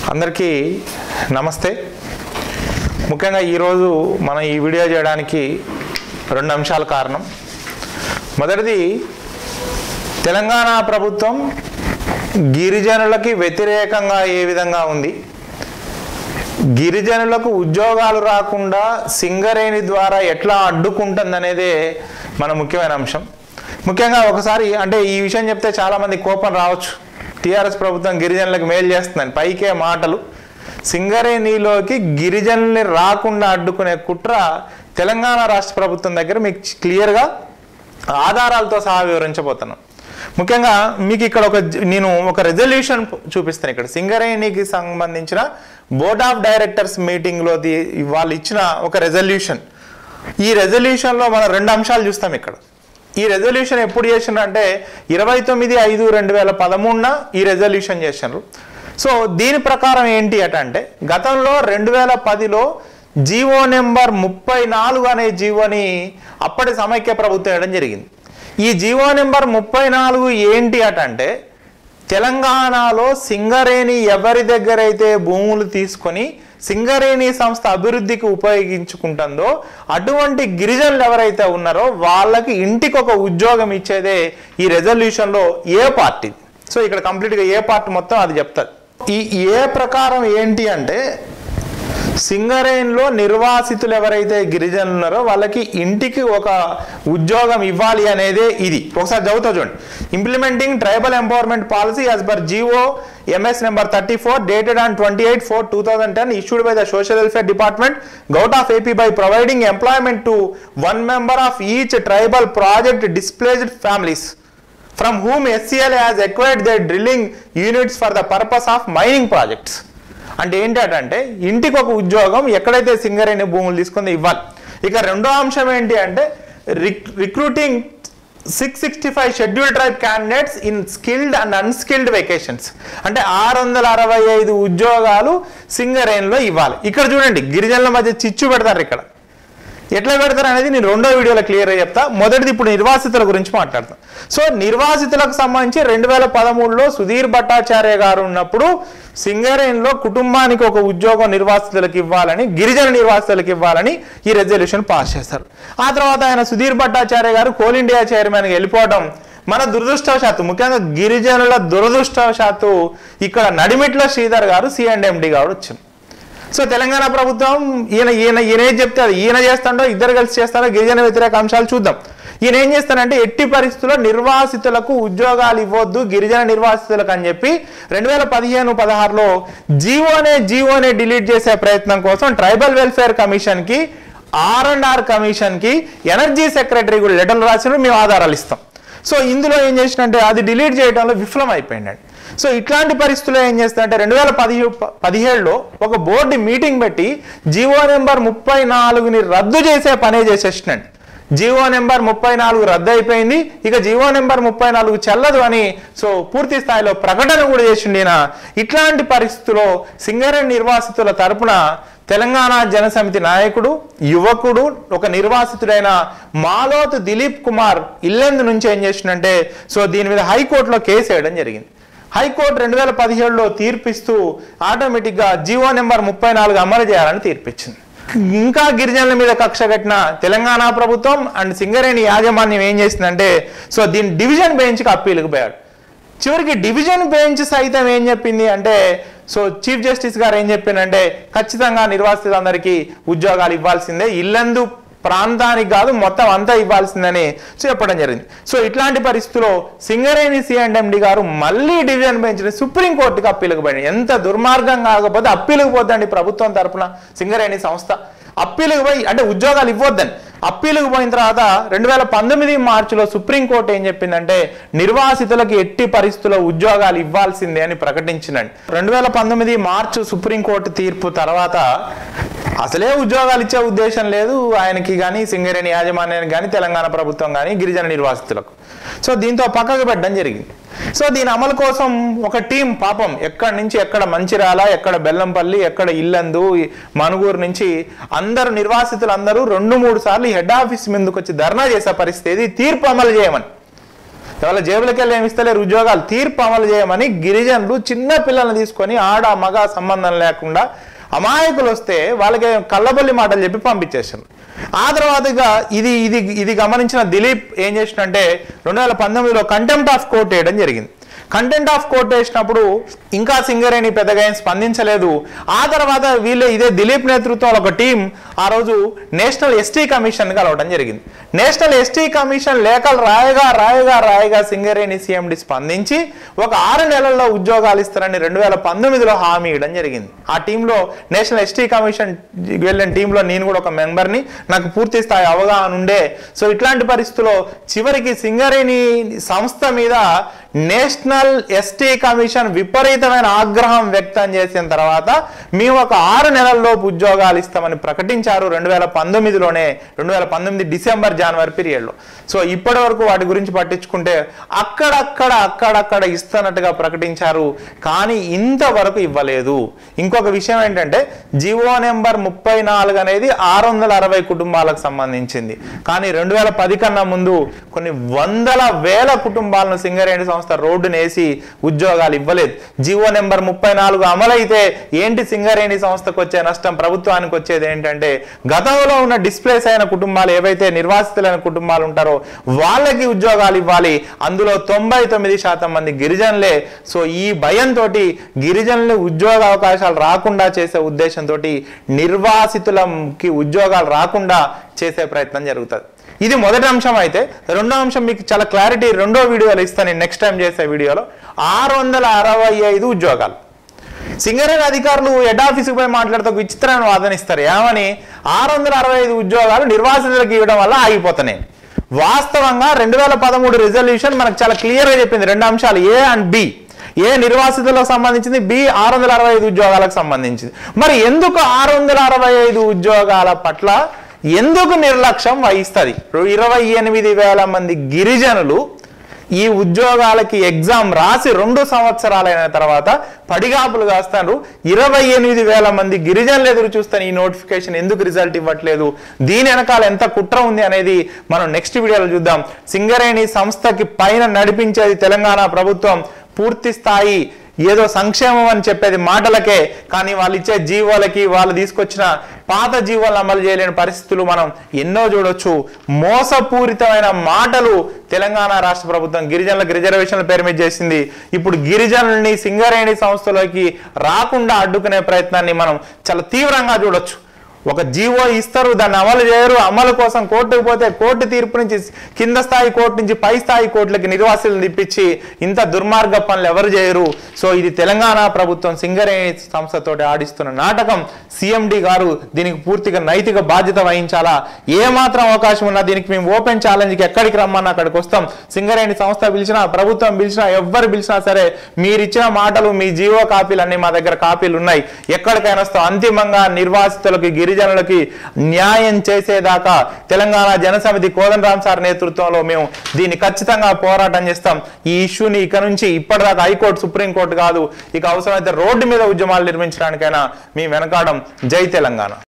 అందరికీ నమస్తే ముఖ్యంగా ఈరోజు మనం ఈ వీడియో చేయడానికి రెండు అంశాల కారణం మొదటిది తెలంగాణ ప్రభుత్వం గిరిజనులకి వ్యతిరేకంగా ఏ విధంగా ఉంది గిరిజనులకు ఉద్యోగాలు రాకుండా సింగరేణి ద్వారా ఎట్లా అడ్డుకుంటుందనేదే మన ముఖ్యమైన అంశం ముఖ్యంగా ఒకసారి అంటే ఈ విషయం చెప్తే చాలామంది కోపం రావచ్చు టీఆర్ఎస్ ప్రభుత్వం గిరిజనులకు మేలు చేస్తుందని పైకే మాటలు సింగరేణిలోకి గిరిజనుల్ని రాకుండా అడ్డుకునే కుట్ర తెలంగాణ రాష్ట్ర ప్రభుత్వం దగ్గర మీకు క్లియర్గా ఆధారాలతో సహా వివరించబోతున్నాం ముఖ్యంగా మీకు ఇక్కడ ఒక జ- నేను ఒక రెజల్యూషన్ చూపిస్తాను ఇక్కడ సింగరేణికి సంబంధించిన బోర్డ్ ఆఫ్ డైరెక్టర్స్ మీటింగ్లో వాళ్ళు ఇచ్చిన ఒక రెజల్యూషన్ ఈ రెజల్యూషన్లో మనం రెండు అంశాలు చూస్తాం ఇక్కడ ఈ రెజల్యూషన్ ఎప్పుడు చేసిండ్రు అంటే ఇరవై తొమ్మిది ఐదు రెండు వేల పదమూడున ఈ రెజల్యూషన్ చేసినారు సో దీని ప్రకారం ఏంటి అట అంటే గతంలో రెండు వేల పదిలో జీవో నెంబర్ ముప్పై నాలుగు అనే జీవోని అప్పటి సమైక్య ప్రభుత్వం వేయడం జరిగింది ఈ జీవో నెంబర్ ముప్పై నాలుగు ఏంటి అట అంటే తెలంగాణలో సింగరేణి ఎవరి దగ్గర అయితే భూములు తీసుకొని సింగరేణి సంస్థ అభివృద్ధికి ఉపయోగించుకుంటుందో అటువంటి గిరిజనులు ఎవరైతే ఉన్నారో వాళ్ళకి ఇంటికి ఒక ఉద్యోగం ఇచ్చేదే ఈ రెజల్యూషన్లో ఏ పార్టీ సో ఇక్కడ కంప్లీట్గా ఏ పార్టీ మొత్తం అది చెప్తారు ఈ ఏ ప్రకారం ఏంటి అంటే సింగరేన్లో నిర్వాసితులు ఎవరైతే గిరిజనులు ఉన్నారో వాళ్ళకి ఇంటికి ఒక ఉద్యోగం ఇవ్వాలి అనేదే ఇది ఒకసారి చదువుతా చూడండి implementing tribal empowerment policy as per GO MS number thirty four dated on twenty eight four two thousand ten issued by the social welfare department govt of AP by providing employment to one member of each tribal project displaced families from whom SCL has acquired their drilling units for the purpose of mining projects. అంటే ఏంటంటే ఇంటికి ఒక ఉద్యోగం ఎక్కడైతే సింగరేణి భూములు తీసుకుంది ఇవ్వాలి ఇక రెండో అంశం ఏంటి అంటే recruiting six sixty five schedule tribe candidates in skilled and unskilled vacations అంటే ఆరు వందల అరవై ఐదు ఉద్యోగాలు సింగరేణిలో ఇవ్వాలి ఇక్కడ చూడండి గిరిజనుల మధ్య చిచ్చు పెడతారు ఇక్కడ ఎట్లా పెడతారు అనేది నేను రెండో వీడియోలో క్లియర్గా చెప్తా మొదటిది ఇప్పుడు నిర్వాసితుల గురించి మాట్లాడతాం సో నిర్వాసితులకు సంబంధించి రెండు వేల పదమూడులో సుధీర్ భట్టాచార్య గారు ఉన్నప్పుడు సింగరేణిలో కుటుంబానికి ఒక ఉద్యోగం నిర్వాసితులకు ఇవ్వాలని గిరిజన నిర్వాసితులకు ఇవ్వాలని ఈ రెజల్యూషన్ పాస్ చేస్తారు ఆ తర్వాత ఆయన సుధీర్ భట్టాచార్య గారు కోల్ ఇండియా చైర్మన్గా వెళ్ళిపోవడం మన దురదృష్టవశాత్తు ముఖ్యంగా గిరిజనుల దురదృష్టవశాత్తు ఇక్కడ నడిమిట్ల శ్రీధర్ గారు సిఎండ్ఎండి గారు వచ్చింది సో తెలంగాణ ప్రభుత్వం ఈయన ఈయన ఈయన ఏం చెప్తే అది ఈయన చేస్తాడో ఇద్దరు కలిసి చేస్తారో గిరిజన వ్యతిరేక అంశాలు చూద్దాం ఈయన ఏం చేస్తానంటే ఎట్టి పరిస్థితుల్లో నిర్వాసితులకు ఉద్యోగాలు ఇవ్వద్దు గిరిజన నిర్వాసితులకు అని చెప్పి రెండు వేల పదిహేను పదహారులో జీవోనే జీవోనే డిలీట్ చేసే ప్రయత్నం కోసం ట్రైబల్ వెల్ఫేర్ కమిషన్కి ఆర్ అండ్ ఆర్ కమిషన్కి ఎనర్జీ సెక్రటరీ కూడా లెటర్లు రాసిన మేము ఆధారాలు ఇస్తాం సో ఇందులో ఏం చేసినంటే అది డిలీట్ చేయడంలో విఫలం అయిపోయిందండి సో ఇట్లాంటి పరిస్థితుల్లో ఏం చేస్తారంటే రెండు వేల పదిహే పదిహేడులో ఒక బోర్డు మీటింగ్ పెట్టి జీవో నెంబర్ ముప్పై నాలుగుని రద్దు చేసే పనే చేసేసినండి జీవో నెంబర్ ముప్పై నాలుగు రద్దు అయిపోయింది ఇక జీవో నెంబర్ ముప్పై నాలుగు చెల్లదు అని సో పూర్తి స్థాయిలో ప్రకటన కూడా చేసిండి ఈయన. ఇట్లాంటి పరిస్థితుల్లో సింగరేణి నిర్వాసితుల తరపున తెలంగాణ జనసమితి నాయకుడు యువకుడు ఒక నిర్వాసితుడైన మాలోత్ దిలీప్ కుమార్ ఇల్లెందు నుంచి ఏం చేసిందంటే సో దీని మీద హైకోర్టులో కేసు వేయడం జరిగింది హైకోర్టు రెండు వేల పదిహేడులో తీర్పిస్తూ ఆటోమేటిక్గా జీవో నెంబర్ ముప్పై నాలుగు అమలు చేయాలని తీర్పిచ్చింది ఇంకా గిరిజనుల మీద కక్ష కట్టిన తెలంగాణ ప్రభుత్వం అండ్ సింగరేణి యాజమాన్యం ఏం చేసిందంటే సో దీని డివిజన్ బెంచ్కి అప్పీలకు పోయాడు చివరికి డివిజన్ బెంచ్ సైతం ఏం చెప్పింది అంటే సో చీఫ్ జస్టిస్ గారు ఏం చెప్పిందంటే ఖచ్చితంగా నిర్వాసితులందరికీ ఉద్యోగాలు ఇవ్వాల్సిందే ఇల్లందు ప్రాంతానికి కాదు మొత్తం అంతా ఇవ్వాల్సిందని చెప్పడం జరిగింది సో ఇట్లాంటి పరిస్థితుల్లో సింగరేణి సిఎండ్ఎండి గారు మళ్ళీ డివిజన్ బెంచ్ని సుప్రీంకోర్టుకి అప్పీలకు పోయింది ఎంత దుర్మార్గం కాకపోతే అప్పీలకు పోద్దండి ప్రభుత్వం తరపున సింగరేణి సంస్థ అప్పీలకు పోయి అంటే ఉద్యోగాలు ఇవ్వద్దని అప్పీలకు పోయిన తర్వాత రెండు వేల పంతొమ్మిది మార్చిలో సుప్రీంకోర్టు ఏం చెప్పిందంటే నిర్వాసితులకు ఎట్టి పరిస్థితుల్లో ఉద్యోగాలు ఇవ్వాల్సిందే అని ప్రకటించిందండి రెండు వేల పంతొమ్మిది మార్చి సుప్రీంకోర్టు తీర్పు తర్వాత అసలే ఉద్యోగాలు ఇచ్చే ఉద్దేశం లేదు ఆయనకి కానీ సింగరేణి యాజమాన్యానికి కానీ తెలంగాణ ప్రభుత్వం కానీ గిరిజన నిర్వాసితులకు సో దీంతో పక్కకు పెట్టడం జరిగింది సో దీని అమలు కోసం ఒక టీం పాపం ఎక్కడి నుంచి ఎక్కడ మంచిరాల ఎక్కడ బెల్లంపల్లి ఎక్కడ ఇల్లందు ఈ మనుగూరు నుంచి అందరు నిర్వాసితులు అందరూ రెండు మూడు సార్లు హెడ్ ఆఫీస్ ముందుకు వచ్చి ధర్నా చేసే పరిస్థితి ఇది తీర్పు అమలు చేయమని వాళ్ళ జేబులకి వెళ్ళి ఏమి ఇస్తలేరు ఉద్యోగాలు తీర్పు అమలు చేయమని గిరిజనులు చిన్న పిల్లల్ని తీసుకొని ఆడ మగ సంబంధం లేకుండా అమాయకులు వస్తే వాళ్ళకి కళ్ళబొల్లి మాటలు చెప్పి పంపించేసారు ఆ తర్వాతగా ఇది ఇది ఇది గమనించిన దిలీప్ ఏం చేసినంటే రెండు వేల పంతొమ్మిదిలో కంటెంప్ట్ ఆఫ్ కోర్ట్ వేయడం జరిగింది కంటెంట్ ఆఫ్ కోర్ట్ వేసినప్పుడు ఇంకా సింగరేణి పెద్దగా ఏం స్పందించలేదు ఆ తర్వాత వీళ్ళే ఇదే దిలీప్ నేతృత్వంలో ఒక టీం ఆ రోజు నేషనల్ ఎస్టీ కమిషన్ కలవడం జరిగింది నేషనల్ ఎస్టీ కమిషన్ లేఖలు రాయగా రాయగా రాయగా సింగరేణి సీఎండి స్పందించి ఒక ఆరు నెలల్లో ఉద్యోగాలు ఇస్తారని రెండు వేల పంతొమ్మిదిలో హామీ ఇవ్వడం జరిగింది ఆ టీంలో నేషనల్ ఎస్టీ కమిషన్ వెళ్ళిన టీంలో నేను కూడా ఒక మెంబర్ని నాకు పూర్తి స్థాయి అవగాహన ఉండే సో ఇట్లాంటి పరిస్థితుల్లో చివరికి సింగరేణి సంస్థ మీద నేషనల్ ఎస్టీ కమిషన్ విపరీతమైన ఆగ్రహం వ్యక్తం చేసిన తర్వాత మేము ఒక ఆరు నెలల్లోపు ఉద్యోగాలు ఇస్తామని ప్రకటించారు రెండు వేల పంతొమ్మిదిలోనే రెండు వేల పంతొమ్మిది డిసెంబర్ జనవరి పీరియడ్లో సో ఇప్పటి వరకు వాటి గురించి పట్టించుకుంటే అక్కడక్కడ అక్కడక్కడ ఇస్తున్నట్టుగా ప్రకటించారు కానీ ఇంతవరకు ఇవ్వలేదు ఇంకొక విషయం ఏంటంటే జివో నెంబర్ ముప్పై నాలుగు అనేది ఆరు వందల అరవై కుటుంబాలకు సంబంధించింది కానీ రెండు వేల పది కన్నా ముందు కొన్ని వందల వేల కుటుంబాలను సింగరేణి సంస్థ రోడ్డునేసి వేసి ఉద్యోగాలు ఇవ్వలేదు జివో నెంబర్ ముప్పై నాలుగు అమలైతే ఏంటి సింగరేణి సంస్థకు వచ్చే నష్టం ప్రభుత్వానికి వచ్చేది ఏంటంటే గతంలో ఉన్న డిస్ప్లేస్ అయిన కుటుంబాలు ఏవైతే నిర్వాసితులైన కుటుంబాలు ఉంటారో వాళ్ళకి ఉద్యోగాలు ఇవ్వాలి అందులో తొంభై తొమ్మిది శాతం మంది గిరిజనులే సో ఈ భయంతో గిరిజనులు ఉద్యోగ అవకాశాలు రాకుండా చేసే ఉద్దేశంతో నిర్వాసితులకి ఉద్యోగాలు రాకుండా చేసే ప్రయత్నం జరుగుతుంది ఇది మొదటి అంశం అయితే రెండో అంశం మీకు చాలా క్లారిటీ రెండో వీడియోలో ఇస్తాను నేను నెక్స్ట్ టైం చేసే వీడియోలో ఆరు వందల అరవై ఐదు ఉద్యోగాలు సింగరేణి అధికారులు హెడ్ ఆఫీస్కి పోయి మాట్లాడుతూ ఒక విచిత్రమైన వాదనిస్తారు ఏమని ఆరు వందల అరవై ఐదు ఉద్యోగాలు నిర్వాసితులకు ఇవ్వడం వల్ల ఆగిపోతున్నాయి వాస్తవంగా రెండు వేల పదమూడు రిజల్యూషన్ మనకు చాలా క్లియర్గా చెప్పింది రెండు అంశాలు ఏ అండ్ బి ఏ నిర్వాసితులకు సంబంధించింది బి ఆరు వందల అరవై ఐదు ఉద్యోగాలకు సంబంధించింది మరి ఎందుకు ఆరు వందల అరవై ఐదు ఉద్యోగాల పట్ల ఎందుకు నిర్లక్ష్యం వహిస్తుంది ఇరవై ఎనిమిది వేల మంది గిరిజనులు ఈ ఉద్యోగాలకి ఎగ్జామ్ రాసి రెండు సంవత్సరాలైన తర్వాత పడిగాపులు కాస్తారు ఇరవై ఎనిమిది వేల మంది గిరిజనులు ఎదురు చూస్తాను ఈ నోటిఫికేషన్ ఎందుకు రిజల్ట్ ఇవ్వట్లేదు దీని వెనకాల ఎంత కుట్ర ఉంది అనేది మనం నెక్స్ట్ వీడియోలో చూద్దాం సింగరేణి సంస్థకి పైన నడిపించేది తెలంగాణ ప్రభుత్వం పూర్తి స్థాయి ఏదో సంక్షేమం అని చెప్పేది మాటలకే కానీ వాళ్ళు ఇచ్చే జీవోలకి వాళ్ళు తీసుకొచ్చిన పాత జీవోలను అమలు చేయలేని పరిస్థితులు మనం ఎన్నో చూడొచ్చు మోసపూరితమైన మాటలు తెలంగాణ రాష్ట్ర ప్రభుత్వం గిరిజనులకు రిజర్వేషన్ల పేరు మీద చేసింది ఇప్పుడు గిరిజనుల్ని సింగరేణి సంస్థలోకి రాకుండా అడ్డుకునే ప్రయత్నాన్ని మనం చాలా తీవ్రంగా చూడొచ్చు ఒక జీవో ఇస్తారు దాన్ని అమలు చేయరు అమలు కోసం కోర్టుకు పోతే కోర్టు తీర్పు నుంచి కింద స్థాయి కోర్టు నుంచి పై స్థాయి కోర్టులకి నిర్వాసితులను తిప్పించి ఇంత దుర్మార్గ పనులు ఎవరు చేయరు సో ఇది తెలంగాణ ప్రభుత్వం సింగరేణి సంస్థతోటి ఆడిస్తున్న నాటకం సిఎండి గారు దీనికి పూర్తిగా నైతిక బాధ్యత వహించాలా ఏ మాత్రం అవకాశం ఉన్నా దీనికి మేము ఓపెన్ ఛాలెంజ్కి ఎక్కడికి రమ్మన్నా అక్కడికి వస్తాం సింగరేణి సంస్థ పిలిచినా ప్రభుత్వం పిలిచినా ఎవ్వరు పిలిచినా సరే మీరు ఇచ్చిన మాటలు మీ జీవో కాపీలు అన్ని మా దగ్గర కాపీలు ఉన్నాయి ఎక్కడికైనా వస్తాం అంతిమంగా నిర్వాసితులకి గిరిజనులకి న్యాయం చేసేదాకా తెలంగాణ జనసమితి కోదండరామ్ సార్ నేతృత్వంలో మేము దీన్ని ఖచ్చితంగా పోరాటం చేస్తాం ఈ ఇష్యూని ఇక నుంచి ఇప్పటిదాకా హైకోర్టు సుప్రీంకోర్టు కాదు ఇక అవసరమైతే రోడ్డు మీద ఉద్యమాలు నిర్మించడానికైనా మేము వెనకాడం జై తెలంగాణ